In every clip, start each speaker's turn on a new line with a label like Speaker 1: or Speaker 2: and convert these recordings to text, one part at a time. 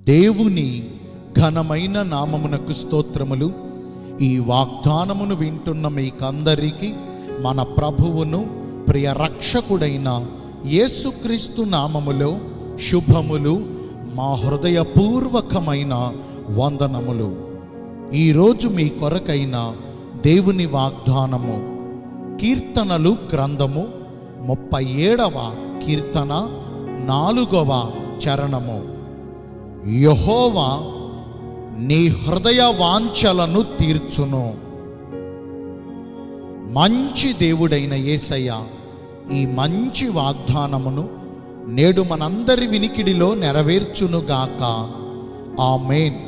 Speaker 1: దేవుని ఘనమైన నామమునకు స్తోత్రములు ఈ వాగ్దానమును వింటున్న మీకందరికీ మన ప్రభువును ప్రియ రక్షకుడైన యేసుక్రీస్తు నామములో శుభములు మా హృదయపూర్వకమైన వందనములు ఈరోజు మీ కొరకైన దేవుని వాగ్దానము కీర్తనలు గ్రంథము ముప్పై ఏడవ కీర్తన నాలుగవ చరణము యహోవా నీ హృదయ వాంఛలను తీర్చును మంచి దేవుడైన యేసయ్య ఈ మంచి వాగ్దానమును నేడు మనందరి వినికిడిలో నెరవేర్చునుగాక ఆమేన్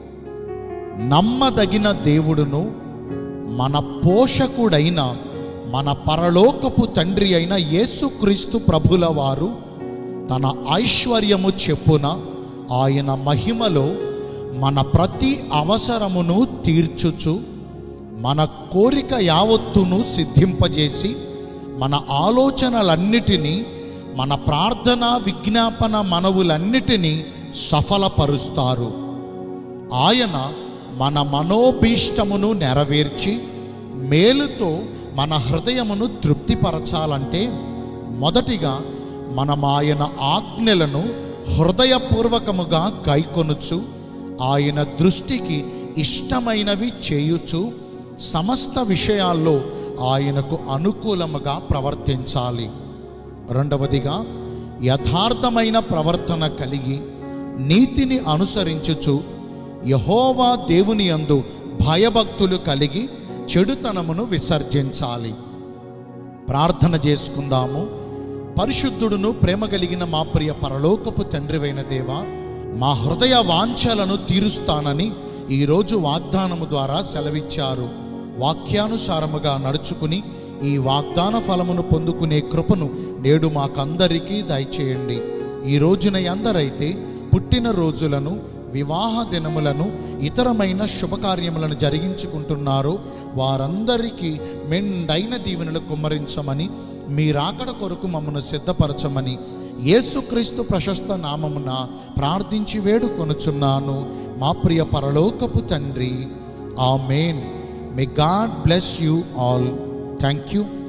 Speaker 1: నమ్మదగిన దేవుడును మన పోషకుడైన మన పరలోకపు తండ్రి అయిన యేసుక్రీస్తు ప్రభుల వారు తన ఐశ్వర్యము చెప్పున ఆయన మహిమలో మన ప్రతి అవసరమును తీర్చుచు మన కోరిక యావత్తును సిద్ధింపజేసి మన ఆలోచనలన్నిటినీ మన ప్రార్థన విజ్ఞాపన మనవులన్నిటినీ సఫలపరుస్తారు ఆయన మన మనోభీష్టమును నెరవేర్చి మేలుతో మన హృదయమును తృప్తిపరచాలంటే మొదటిగా మనం ఆయన ఆజ్ఞలను హృదయపూర్వకముగా గైకొనుచు ఆయన దృష్టికి ఇష్టమైనవి చేయుచు సమస్త విషయాల్లో ఆయనకు అనుకూలముగా ప్రవర్తించాలి రెండవదిగా యథార్థమైన ప్రవర్తన కలిగి నీతిని అనుసరించుచు యహోవా దేవుని యందు భయభక్తులు కలిగి చెడుతనమును విసర్జించాలి ప్రార్థన చేసుకుందాము పరిశుద్ధుడును ప్రేమ కలిగిన మా ప్రియ పరలోకపు తండ్రివైన దేవ మా హృదయ వాంఛలను తీరుస్తానని ఈరోజు వాగ్దానము ద్వారా సెలవిచ్చారు వాక్యానుసారముగా నడుచుకుని ఈ వాగ్దాన ఫలమును పొందుకునే కృపను నేడు మాకందరికీ దయచేయండి ఈ రోజున ఎందరైతే పుట్టిన రోజులను వివాహ దినములను ఇతరమైన శుభకార్యములను జరిగించుకుంటున్నారో వారందరికీ మెండైన దీవెనలు కుమ్మరించమని మీ రాకడ కొరకు మమ్మను సిద్ధపరచమని యేసుక్రీస్తు ప్రశస్త నామమున ప్రార్థించి వేడుకొనుచున్నాను మా ప్రియ పరలోకపు తండ్రి amen may God bless you all thank you